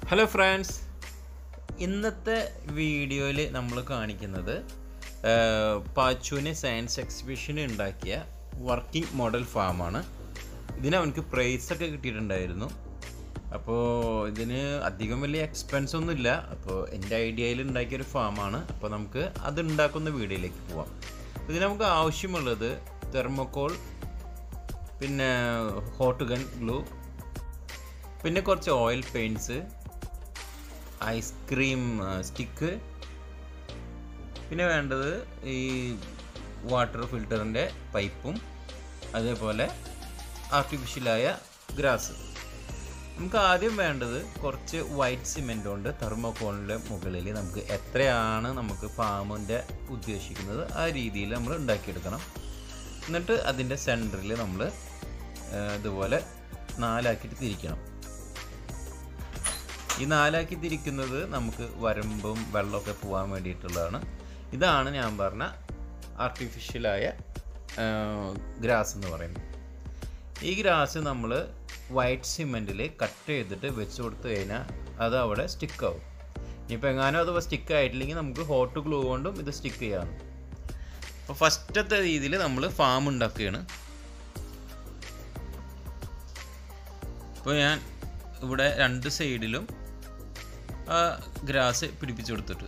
hello friends ഇന്നത്തെ വീഡിയോയിൽ നമ്മൾ കാണിക്കുന്നത് പാച്ചുവിനെ സയൻസ് എക്സിബിഷന് ഉണ്ടാക്കിയ വർക്കിംഗ് മോഡൽ ഫാമാണ് ഇതിന് അവനക്ക് പ്രൈസൊക്കെ കിട്ടിയിട്ടുണ്ടായിരുന്നു അപ്പോൾ ഇതിന് അധികം വലിയ എക്സ്പെൻസ് ഒന്നുമില്ല അപ്പോൾ എൻ്റെ ഐഡിയയിൽ ഉണ്ടാക്കിയൊരു ഫാമാണ് അപ്പോൾ നമുക്ക് അത് ഉണ്ടാക്കുന്ന വീഡിയോയിലേക്ക് പോവാം ഇതിന് നമുക്ക് ആവശ്യമുള്ളത് തെർമോക്കോൾ പിന്നെ ഹോട്ട് ഗൺ ഗ്ലൂ പിന്നെ കുറച്ച് ഓയിൽ പെയിൻറ്റ്സ് ഐസ്ക്രീം സ്റ്റിക്ക് പിന്നെ വേണ്ടത് ഈ വാട്ടർ ഫിൽറ്ററിൻ്റെ പൈപ്പും അതേപോലെ ആർട്ടിഫിഷ്യലായ ഗ്രാസ് നമുക്ക് ആദ്യം വേണ്ടത് കുറച്ച് വൈറ്റ് സിമെൻ്റ് കൊണ്ട് തെർമോക്കോണിൻ്റെ മുകളിൽ നമുക്ക് എത്രയാണ് നമുക്ക് ഫാമിൻ്റെ ഉദ്ദേശിക്കുന്നത് ആ രീതിയിൽ നമ്മൾ ഉണ്ടാക്കിയെടുക്കണം എന്നിട്ട് അതിൻ്റെ സെൻറ്ററിൽ നമ്മൾ ഇതുപോലെ നാലാക്കിയിട്ട് തിരിക്കണം ഈ നാലാക്കി തിരിക്കുന്നത് നമുക്ക് വരമ്പും വെള്ളമൊക്കെ പോകാൻ വേണ്ടിയിട്ടുള്ളതാണ് ഇതാണ് ഞാൻ പറഞ്ഞ ആർട്ടിഫിഷ്യലായ ഗ്രാസ് എന്ന് പറയുന്നത് ഈ ഗ്രാസ് നമ്മൾ വൈറ്റ് സിമെൻറ്റിൽ കട്ട് ചെയ്തിട്ട് വെച്ച് കൊടുത്തു കഴിഞ്ഞാൽ അത് അവിടെ സ്റ്റിക്കാവും ഇനിയിപ്പോൾ എങ്ങാനും അത് സ്റ്റിക്ക് ആയിട്ടില്ലെങ്കിൽ നമുക്ക് ഹോട്ട് ഗ്ലൂ കൊണ്ടും ഇത് സ്റ്റിക്ക് ചെയ്യാം അപ്പോൾ ഫസ്റ്റത്തെ രീതിയിൽ നമ്മൾ ഫാം ഉണ്ടാക്കുകയാണ് ഇപ്പോൾ ഞാൻ ഇവിടെ രണ്ട് സൈഡിലും ആ ഗ്രാസ് പിടിപ്പിച്ചു കൊടുത്തിട്ട്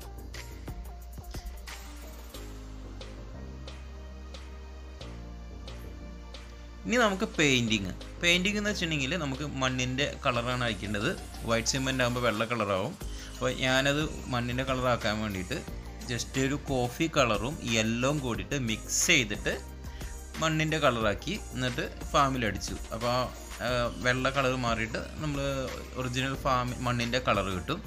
ഇനി നമുക്ക് പെയിൻറ്റിങ് പെയിൻറ്റിങ് എന്ന് വെച്ചിട്ടുണ്ടെങ്കിൽ നമുക്ക് മണ്ണിൻ്റെ കളറാണ് അയക്കേണ്ടത് വൈറ്റ് സിമെൻ്റ് ആകുമ്പോൾ വെള്ള കളറാവും അപ്പോൾ ഞാനത് മണ്ണിൻ്റെ കളറാക്കാൻ വേണ്ടിയിട്ട് ജസ്റ്റ് ഒരു കോഫി കളറും യെല്ലോയും കൂടിയിട്ട് മിക്സ് ചെയ്തിട്ട് മണ്ണിൻ്റെ കളറാക്കി എന്നിട്ട് ഫാമിൽ അടിച്ചു അപ്പോൾ ആ വെള്ള കളർ മാറിയിട്ട് നമ്മൾ ഒറിജിനൽ ഫാം മണ്ണിൻ്റെ കളർ കിട്ടും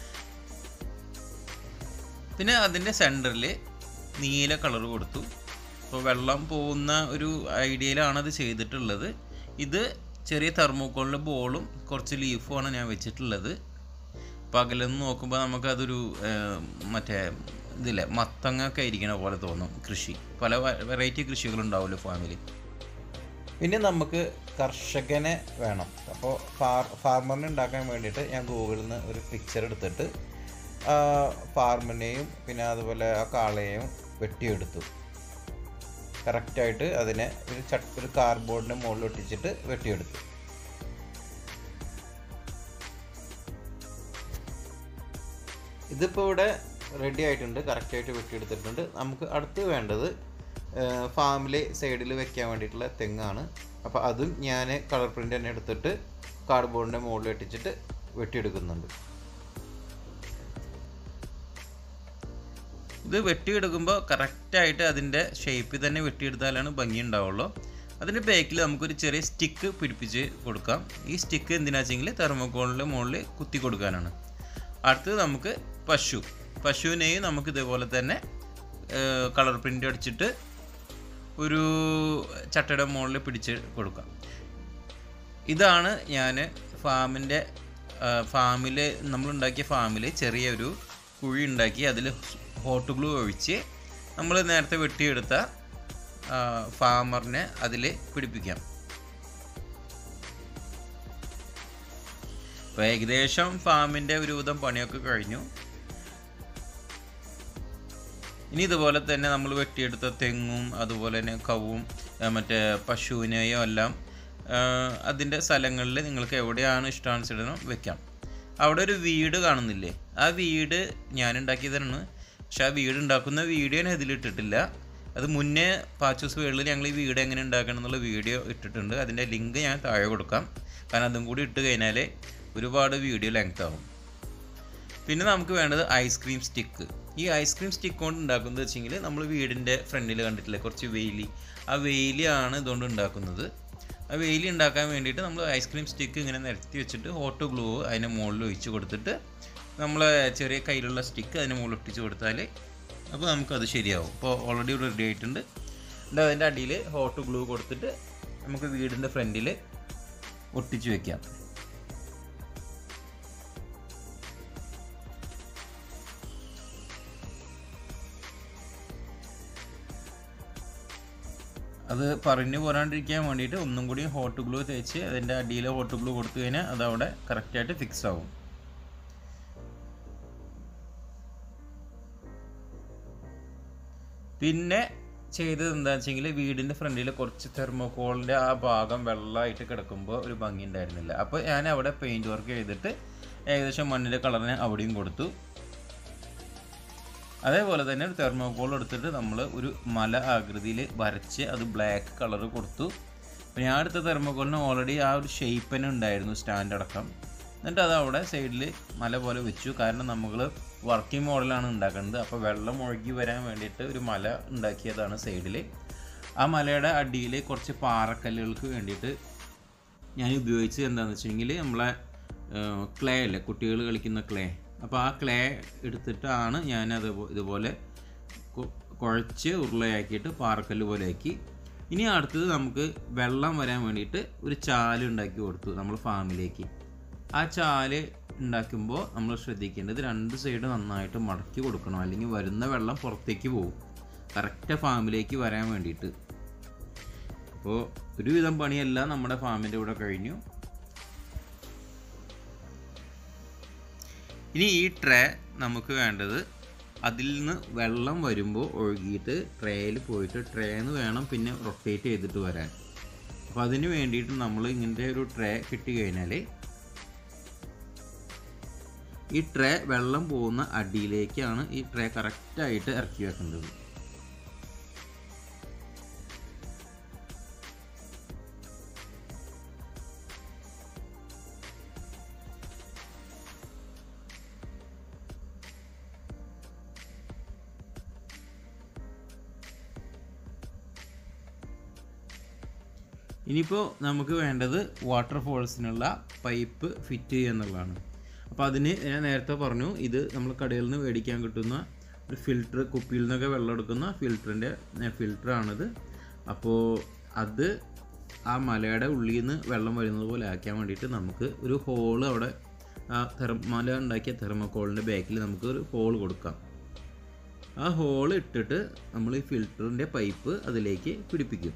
പിന്നെ അതിൻ്റെ സെൻറ്ററിൽ നീല കളർ കൊടുത്തു അപ്പോൾ വെള്ളം പോകുന്ന ഒരു ഐഡിയയിലാണ് അത് ചെയ്തിട്ടുള്ളത് ഇത് ചെറിയ തെർമോക്കോളിൻ്റെ ബോളും കുറച്ച് ലീഫുമാണ് ഞാൻ വെച്ചിട്ടുള്ളത് പകലെന്ന് നോക്കുമ്പോൾ നമുക്കതൊരു മറ്റേ ഇതില്ലേ മത്തങ്ങ ഒക്കെ ഇരിക്കണ പോലെ തോന്നും കൃഷി പല വെറൈറ്റി കൃഷികളുണ്ടാവുമല്ലോ ഫാമിൽ പിന്നെ നമുക്ക് കർഷകനെ വേണം അപ്പോൾ ഫാർ ഫാർമറിനെ ഉണ്ടാക്കാൻ വേണ്ടിയിട്ട് ഞാൻ ഗൂഗിളിൽ നിന്ന് ഒരു പിക്ചർ എടുത്തിട്ട് ഫാർമിനെയും പിന്നെ അതുപോലെ ആ കാളയെയും വെട്ടിയെടുത്തു കറക്റ്റായിട്ട് അതിനെ ഒരു ചട്ട് ഒരു കാർഡ്ബോർഡിൻ്റെ മുകളിൽ ഒട്ടിച്ചിട്ട് വെട്ടിയെടുത്തു ഇതിപ്പോൾ ഇവിടെ റെഡി ആയിട്ടുണ്ട് കറക്റ്റായിട്ട് വെട്ടിയെടുത്തിട്ടുണ്ട് നമുക്ക് അടുത്ത് വേണ്ടത് ഫാമിലെ സൈഡിൽ വെക്കാൻ വേണ്ടിയിട്ടുള്ള തെങ്ങാണ് അപ്പോൾ അതും ഞാൻ കളർ പ്രിൻ്റ് തന്നെ എടുത്തിട്ട് കാർഡ്ബോർഡിൻ്റെ മുകളിൽ ഒട്ടിച്ചിട്ട് വെട്ടിയെടുക്കുന്നുണ്ട് ഇത് വെട്ടിയെടുക്കുമ്പോൾ കറക്റ്റായിട്ട് അതിൻ്റെ ഷേപ്പിൽ തന്നെ വെട്ടിയെടുത്താലാണ് ഭംഗി ഉണ്ടാവുള്ളൂ അതിൻ്റെ ബാക്കിൽ നമുക്കൊരു ചെറിയ സ്റ്റിക്ക് പിടിപ്പിച്ച് കൊടുക്കാം ഈ സ്റ്റിക്ക് എന്തിനാ വെച്ചെങ്കിൽ തെർമോക്കോളിൻ്റെ മുകളിൽ കുത്തി കൊടുക്കാനാണ് അടുത്തത് നമുക്ക് പശു പശുവിനെയും നമുക്ക് ഇതേപോലെ തന്നെ കളർ പ്രിൻ്റ് അടിച്ചിട്ട് ഒരു ചട്ടയുടെ മുകളിൽ പിടിച്ച് കൊടുക്കാം ഇതാണ് ഞാൻ ഫാമിൻ്റെ ഫാമിൽ നമ്മളുണ്ടാക്കിയ ഫാമിൽ ചെറിയൊരു കുഴി ഉണ്ടാക്കി അതിൽ ഹോട്ട് ഗ്ലൂ ഒഴിച്ച് നമ്മൾ നേരത്തെ വെട്ടിയെടുത്ത ഫാമറിനെ അതിൽ പിടിപ്പിക്കാം അപ്പോൾ ഏകദേശം ഫാമിൻ്റെ ഒരുവിധം പണിയൊക്കെ കഴിഞ്ഞു ഇനി ഇതുപോലെ തന്നെ നമ്മൾ വെട്ടിയെടുത്ത തെങ്ങും അതുപോലെ തന്നെ കവും മറ്റേ പശുവിനെയും എല്ലാം അതിൻ്റെ സ്ഥലങ്ങളിൽ നിങ്ങൾക്ക് എവിടെയാണ് ഇഷ്ടാനുസരണം വെക്കാം അവിടെ ഒരു വീട് കാണുന്നില്ലേ ആ വീട് ഞാൻ ഉണ്ടാക്കിയതാണ് പക്ഷെ ആ വീട് ഉണ്ടാക്കുന്ന വീഡിയോ ഞാൻ ഇതിലിട്ടിട്ടില്ല അത് മുന്നേ പാച്ചൂസ് വേൾഡിൽ ഞങ്ങൾ ഈ വീട് എങ്ങനെ ഉണ്ടാക്കണം എന്നുള്ള വീഡിയോ ഇട്ടിട്ടുണ്ട് അതിൻ്റെ ലിങ്ക് ഞാൻ താഴെ കൊടുക്കാം കാരണം അതും കൂടി ഇട്ട് കഴിഞ്ഞാൽ ഒരുപാട് വീഡിയോ ലെങ്ത് ആവും പിന്നെ നമുക്ക് വേണ്ടത് ഐസ്ക്രീം സ്റ്റിക്ക് ഈ ഐസ്ക്രീം സ്റ്റിക്ക് കൊണ്ട് ഉണ്ടാക്കുന്നത് വെച്ചെങ്കിൽ നമ്മൾ വീടിൻ്റെ ഫ്രണ്ടിൽ കണ്ടിട്ടില്ലേ കുറച്ച് വെയിലി ആ വെയിലിയാണ് ഇതുകൊണ്ട് ഉണ്ടാക്കുന്നത് ആ വെയിലി ഉണ്ടാക്കാൻ വേണ്ടിയിട്ട് നമ്മൾ ഐസ്ക്രീം സ്റ്റിക്ക് ഇങ്ങനെ നിരത്തി വെച്ചിട്ട് ഹോട്ട് ഗ്ലൂ അതിൻ്റെ മുകളിൽ ഒഴിച്ച് കൊടുത്തിട്ട് നമ്മൾ ചെറിയ കയ്യിലുള്ള സ്റ്റിക്ക് അതിന് മുകളിൽ ഒട്ടിച്ച് കൊടുത്താൽ അപ്പോൾ നമുക്കത് ശരിയാവും ഇപ്പോൾ ഓൾറെഡി റെഡി ആയിട്ടുണ്ട് എന്നിട്ട് അതിൻ്റെ അടിയിൽ ഹോട്ട് ഗ്ലൂ കൊടുത്തിട്ട് നമുക്ക് വീടിൻ്റെ ഫ്രണ്ടിൽ ഒട്ടിച്ച് വെക്കാം അത് പറഞ്ഞു പോരാണ്ടിരിക്കാൻ വേണ്ടിയിട്ട് ഒന്നും കൂടി ഹോട്ട് ഗ്ലൂ തേച്ച് അതിൻ്റെ അടിയിൽ ഹോട്ട് ഗ്ലൂ കൊടുത്തു കഴിഞ്ഞാൽ അത് അവിടെ കറക്റ്റായിട്ട് ഫിക്സ് ആവും പിന്നെ ചെയ്തത് എന്താണെന്ന് വെച്ചെങ്കിൽ വീടിൻ്റെ ഫ്രണ്ടിൽ കുറച്ച് തെർമോക്കോളിൻ്റെ ആ ഭാഗം വെള്ളമായിട്ട് കിടക്കുമ്പോൾ ഒരു ഭംഗി ഉണ്ടായിരുന്നില്ല അപ്പോൾ ഞാൻ അവിടെ പെയിൻറ് വർക്ക് ചെയ്തിട്ട് ഏകദേശം മണ്ണിൻ്റെ കളറിന് അവിടെയും കൊടുത്തു അതേപോലെ തന്നെ ഒരു തെർമോക്കോൾ എടുത്തിട്ട് നമ്മൾ ഒരു മല ആകൃതിയിൽ വരച്ച് അത് ബ്ലാക്ക് കളർ കൊടുത്തു അപ്പോൾ ഞാൻ എടുത്ത തെർമോക്കോളിന് ഓൾറെഡി ആ ഒരു ഷേപ്പ് തന്നെ ഉണ്ടായിരുന്നു സ്റ്റാൻഡ് അടക്കം എന്നിട്ട് അത് അവിടെ സൈഡിൽ മല പോലെ വെച്ചു കാരണം നമ്മൾ വർക്കിംഗ് മോഡലാണ് ഉണ്ടാക്കുന്നത് അപ്പോൾ വെള്ളം ഒഴുകി വരാൻ വേണ്ടിയിട്ട് ഒരു മല ഉണ്ടാക്കിയതാണ് സൈഡിൽ ആ മലയുടെ അടിയിൽ കുറച്ച് പാറക്കല്ലുകൾക്ക് വേണ്ടിയിട്ട് ഞാൻ ഉപയോഗിച്ചത് എന്താണെന്ന് വെച്ചിട്ടുണ്ടെങ്കിൽ നമ്മളെ ക്ലേ അല്ലേ കുട്ടികൾ കളിക്കുന്ന ക്ലേ അപ്പോൾ ആ ക്ലേ എടുത്തിട്ടാണ് ഞാനത് ഇതുപോലെ കു- കുഴച്ച് ഉരുളയാക്കിയിട്ട് പാറക്കല്ല് പോലെ ആക്കി ഇനി അടുത്തത് നമുക്ക് വെള്ളം വരാൻ വേണ്ടിയിട്ട് ഒരു ചാല് ഉണ്ടാക്കി കൊടുത്തു നമ്മൾ ഫാമിലേക്ക് ആ ചാല് ഉണ്ടാക്കുമ്പോൾ നമ്മൾ ശ്രദ്ധിക്കേണ്ടത് രണ്ട് സൈഡ് നന്നായിട്ട് മടക്കി കൊടുക്കണം അല്ലെങ്കിൽ വരുന്ന വെള്ളം പുറത്തേക്ക് പോകും കറക്റ്റ് ഫാമിലേക്ക് വരാൻ വേണ്ടിയിട്ട് അപ്പോൾ ഒരുവിധം പണിയെല്ലാം നമ്മുടെ ഫാമിൻ്റെ കൂടെ കഴിഞ്ഞു ഇനി ഈ ട്രേ നമുക്ക് വേണ്ടത് അതിൽ നിന്ന് വെള്ളം വരുമ്പോൾ ഒഴുകിയിട്ട് ട്രേയിൽ പോയിട്ട് ട്രേന്ന് വേണം പിന്നെ റൊട്ടേറ്റ് ചെയ്തിട്ട് വരാൻ അപ്പോൾ അതിന് വേണ്ടിയിട്ട് നമ്മൾ ഇങ്ങനത്തെ ഒരു ട്രേ കിട്ടി കഴിഞ്ഞാൽ ഈ ട്രേ വെള്ളം പോകുന്ന അടിയിലേക്കാണ് ഈ ട്രേ കറക്റ്റായിട്ട് ഇറക്കി വെക്കേണ്ടത് ഇനിയിപ്പോൾ നമുക്ക് വേണ്ടത് വാട്ടർ ഫോൾസിനുള്ള പൈപ്പ് ഫിറ്റ് ചെയ്യുക എന്നുള്ളതാണ് അപ്പോൾ അതിന് ഞാൻ നേരത്തെ പറഞ്ഞു ഇത് നമ്മൾ കടയിൽ നിന്ന് മേടിക്കാൻ കിട്ടുന്ന ഒരു ഫിൽറ്റർ കുപ്പിയിൽ നിന്നൊക്കെ വെള്ളം എടുക്കുന്ന ഫിൽറ്ററിൻ്റെ ഫിൽറ്ററാണിത് അപ്പോൾ അത് ആ മലയുടെ ഉള്ളിൽ നിന്ന് വെള്ളം വരുന്നത് പോലെ ആക്കാൻ വേണ്ടിയിട്ട് നമുക്ക് ഒരു ഹോള് അവിടെ ആ തെർ മല ഉണ്ടാക്കിയ തെർമോക്കോളിൻ്റെ ബാക്കിൽ നമുക്ക് ഒരു ഹോൾ കൊടുക്കാം ആ ഹോൾ ഇട്ടിട്ട് നമ്മൾ ഈ ഫിൽറ്ററിൻ്റെ പൈപ്പ് അതിലേക്ക് പിടിപ്പിക്കും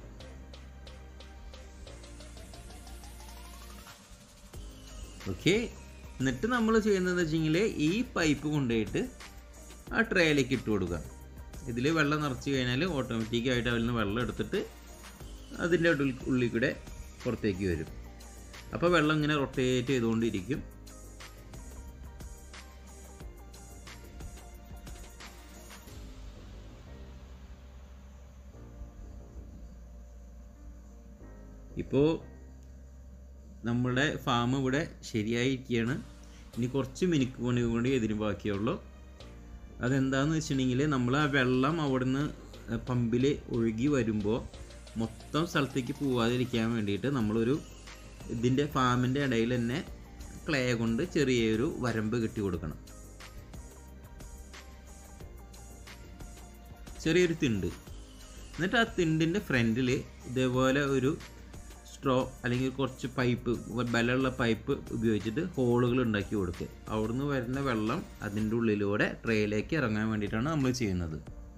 ഓക്കെ എന്നിട്ട് നമ്മൾ ചെയ്യുന്നതെന്ന് വെച്ചെങ്കിൽ ഈ പൈപ്പ് കൊണ്ടുപോയിട്ട് ആ ട്രേയിലേക്ക് ഇട്ട് കൊടുക്കുക ഇതിൽ വെള്ളം നിറച്ച് കഴിഞ്ഞാൽ ഓട്ടോമാറ്റിക്കായിട്ട് അതിൽ നിന്ന് വെള്ളം എടുത്തിട്ട് അതിൻ്റെ ഉള്ളിൽ ഉള്ളിൽ കൂടെ പുറത്തേക്ക് വരും അപ്പോൾ വെള്ളം ഇങ്ങനെ റൊട്ടേറ്റ് ചെയ്തുകൊണ്ടിരിക്കും ഇപ്പോൾ നമ്മുടെ ഫാം ഇവിടെ ശരിയായിരിക്കുകയാണ് ഇനി കുറച്ച് മിനിറ്റ് പണി കൂടി ഇതിന് ബാക്കിയുള്ളൂ അതെന്താണെന്ന് വെച്ചിട്ടുണ്ടെങ്കിൽ നമ്മൾ ആ വെള്ളം അവിടുന്ന് പമ്പിൽ ഒഴുകി വരുമ്പോൾ മൊത്തം സ്ഥലത്തേക്ക് പോവാതിരിക്കാൻ വേണ്ടിയിട്ട് നമ്മളൊരു ഇതിൻ്റെ ഫാമിൻ്റെ ഇടയിൽ തന്നെ ക്ലേ കൊണ്ട് ചെറിയൊരു വരമ്പ് കെട്ടി കൊടുക്കണം ചെറിയൊരു തിണ്ട് എന്നിട്ട് ആ തിണ്ടിൻ്റെ ഫ്രണ്ടിൽ ഇതേപോലെ ഒരു സ്ട്രോ അല്ലെങ്കിൽ കുറച്ച് പൈപ്പ് ബലമുള്ള പൈപ്പ് ഉപയോഗിച്ചിട്ട് ഹോളുകൾ ഉണ്ടാക്കി കൊടുക്കുക അവിടുന്ന് വരുന്ന വെള്ളം അതിൻ്റെ ഉള്ളിലൂടെ ട്രേയിലേക്ക് ഇറങ്ങാൻ വേണ്ടിയിട്ടാണ് നമ്മൾ ചെയ്യുന്നത്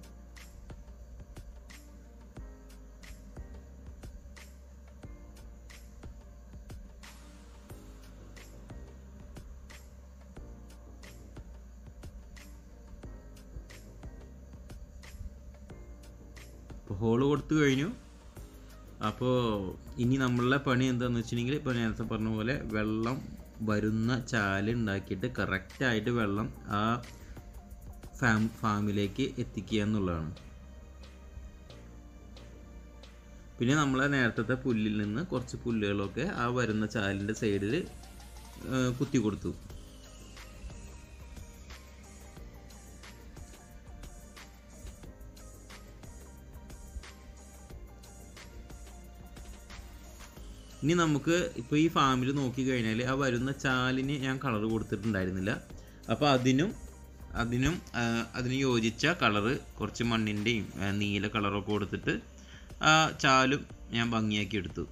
ഇപ്പോൾ ഹോള് കൊടുത്തു കഴിഞ്ഞു അപ്പോൾ ഇനി നമ്മളുടെ പണി എന്താണെന്ന് വെച്ചിട്ടുണ്ടെങ്കിൽ ഇപ്പോൾ നേരത്തെ പറഞ്ഞ പോലെ വെള്ളം വരുന്ന ചാല് ഉണ്ടാക്കിയിട്ട് കറക്റ്റായിട്ട് വെള്ളം ആ ഫാം ഫാമിലേക്ക് എത്തിക്കുക എന്നുള്ളതാണ് പിന്നെ നമ്മൾ നേരത്തെ പുല്ലിൽ നിന്ന് കുറച്ച് പുല്ലുകളൊക്കെ ആ വരുന്ന ചാലിൻ്റെ സൈഡിൽ കുത്തി കൊടുത്തു ഇനി നമുക്ക് ഇപ്പോൾ ഈ ഫാമിൽ നോക്കി കഴിഞ്ഞാൽ ആ വരുന്ന ചാലിന് ഞാൻ കളർ കൊടുത്തിട്ടുണ്ടായിരുന്നില്ല അപ്പോൾ അതിനും അതിനും ആ, അതിന് യോജിച്ച കളറ് കുറച്ച് മണ്ണിൻ്റെയും ആ, നീല കളറൊക്കെ കൊടുത്തിട്ട് ആ ചാലും ഞാൻ ഭംഗിയാക്കി എടുത്തു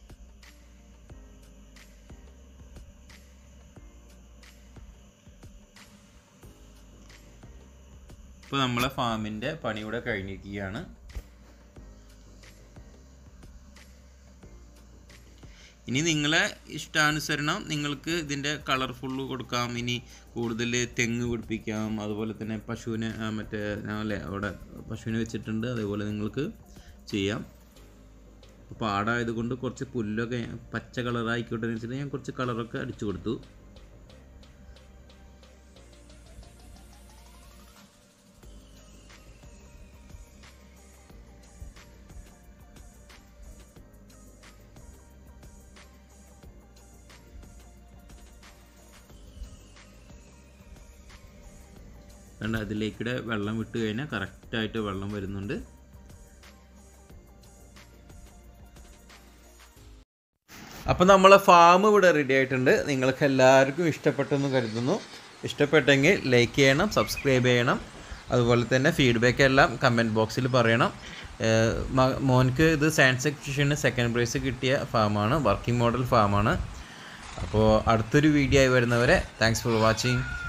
ഇപ്പോൾ നമ്മളെ ഫാമിൻ്റെ പണിയുടെ കഴിഞ്ഞിരിക്കുകയാണ് ഇനി നിങ്ങളെ ഇഷ്ടാനുസരണം നിങ്ങൾക്ക് ഇതിൻ്റെ കളർഫുള്ള് കൊടുക്കാം ഇനി കൂടുതൽ തെങ്ങ് പിടിപ്പിക്കാം അതുപോലെ തന്നെ പശുവിനെ ആ, മറ്റേ ഞാൻ അല്ലേ അവിടെ പശുവിനെ വെച്ചിട്ടുണ്ട് അതേപോലെ നിങ്ങൾക്ക് ചെയ്യാം അപ്പോൾ പാടായതുകൊണ്ട് കുറച്ച് പുല്ലൊക്കെ പച്ച കളറായിക്കോട്ടെ എന്ന് വെച്ചിട്ട് ഞാൻ കുറച്ച് കളറൊക്കെ അടിച്ചു കൊടുത്തു കണ്ട അതിലേക്കൂടെ വെള്ളം വിട്ട് കഴിഞ്ഞാൽ കറക്റ്റായിട്ട് വെള്ളം വരുന്നുണ്ട് അപ്പോൾ നമ്മളെ ഫാം ഇവിടെ റെഡി ആയിട്ടുണ്ട് നിങ്ങൾക്ക് എല്ലാവർക്കും ഇഷ്ടപ്പെട്ടെന്ന് കരുതുന്നു ഇഷ്ടപ്പെട്ടെങ്കിൽ ലൈക്ക് ചെയ്യണം സബ്സ്ക്രൈബ് ചെയ്യണം അതുപോലെ തന്നെ ഫീഡ്ബാക്ക് എല്ലാം കമൻറ്റ് ബോക്സിൽ പറയണം ഏഹ് മ- മോൻക്ക് ഇത് സയൻസ് എക്സിബിഷന് സെക്കൻഡ് പ്രൈസ് കിട്ടിയ ഫാമാണ് വർക്കിംഗ് മോഡൽ ഫാമാണ് അപ്പോൾ അടുത്തൊരു വീഡിയോ ആയി വരുന്നവരെ താങ്ക്സ് ഫോർ വാച്ചിങ്